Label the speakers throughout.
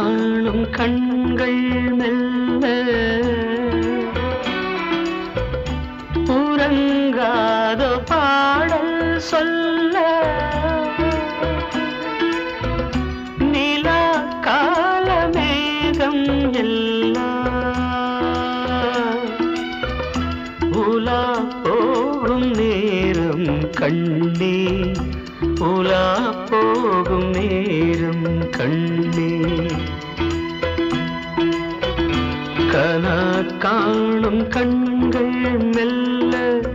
Speaker 1: காணும் கண்கள் மெல்ல உறங்காத பாடல் சொல்ல நிலா காலமேகம் எல்லாம் உலா போகும் நேரம் கண்ணே உலா போகும் நேரம் கண்ணே கனா காணும் கண்கள் மெல்ல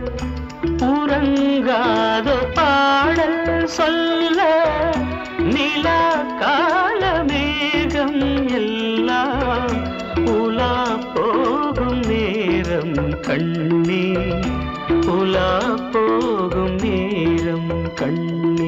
Speaker 1: உறங்காத பாடல் சொல்ல நிலா காலமேகம் எல்லாம் உலா போகும் நேரம் கண்ணே உலா போகும் நேரம் கண்ணே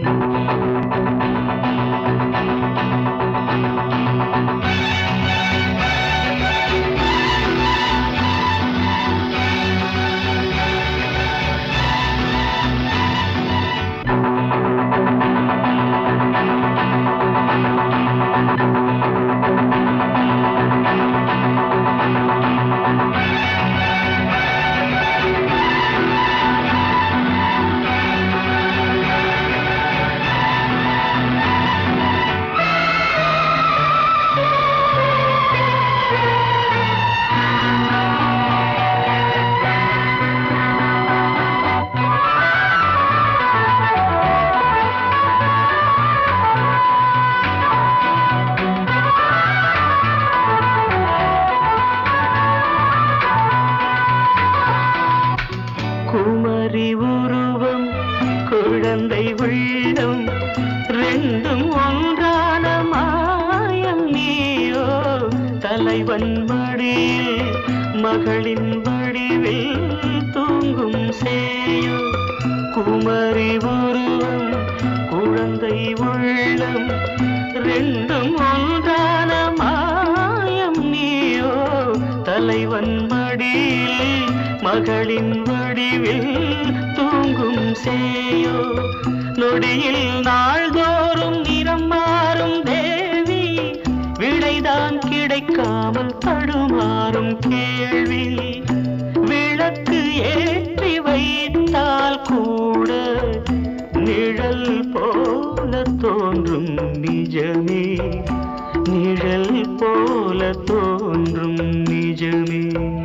Speaker 1: குமரி உருவம் குழந்தை உள்ளம் ரெண்டும் ஒன்றான மாயம் நீயோ தலைவன் மடியில் மகளின் வடிவில் தூங்கும் சேயோ குமரி உருவம் குழந்தை உள்ளம் ரெண்டும் ஒன்றான மாயம் நீயோ தலைவன் மடியில் மகளின் வடிவில் தூங்கும் சேயோ நொடியில் நாள்தோறும் நிறம் மாறும் தேவி விடைதான் கிடைக்காமல் தடுமாறும் கேள்வி விளக்கு ஏற்றி வைத்தால் கூட நிழல் போல தோன்றும் நிஜமே நிழல் போல தோன்றும் நிஜமே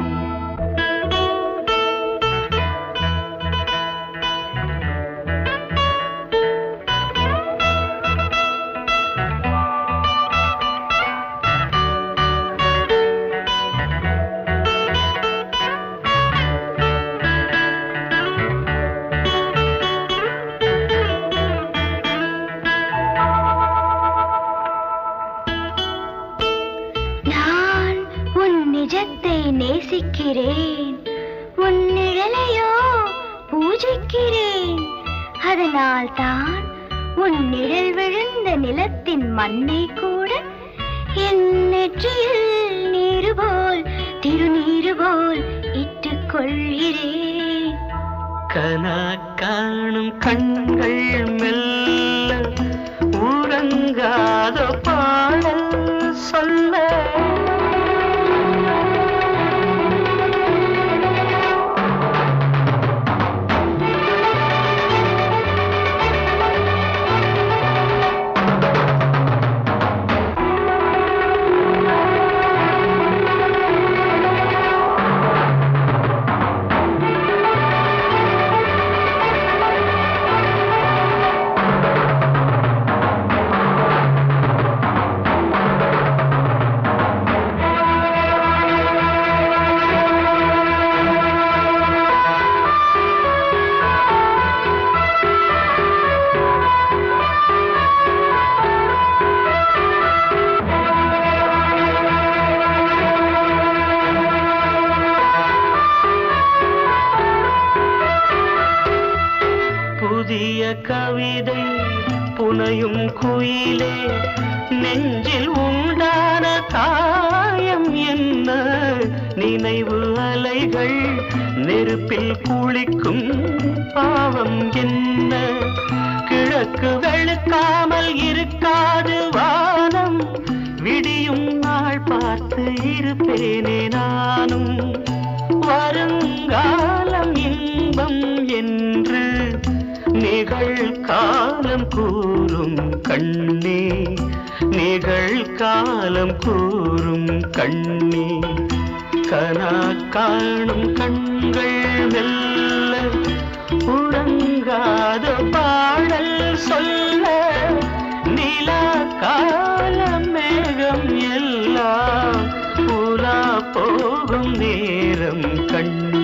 Speaker 2: நான் உன் நிஜத்தை நேசிக்கிறேன் உன் நிழலையோ பூஜிக்கிறேன் அதனால் தான் உன் நிழல் விழுந்த நிலத்தின் மண்ணை கூட என் நெற்றியில் நீரு போல் திருநீரு போல் இட்டுக் கொள்கிறேன்
Speaker 1: கனா காணும் கண்கள் மெல்ல உறங்காத பாடல் சொல்ல புதிய கவிதை புனையும் குயிலே நெஞ்சில் உண்டான காயம் என்ன நினைவு அலைகள் நெருப்பில் குளிக்கும் பாவம் என்ன கிழக்கு வெளுக்காமல் இருக்காது வானம் விடி பார்த்து இருப்பேனே நானும் வருங்காலம் இன்பம் என்று நிகழ்காலம் கூறும் கண்ணே நிகழ்காலம் கூறும் கண்ணே கனா காணும் கண்கள் மெல்ல உறங்காத பாடல் சொல்ல நிலா கால மேகம் எல்லாம் உலா போகும் நேரம் கண்ணே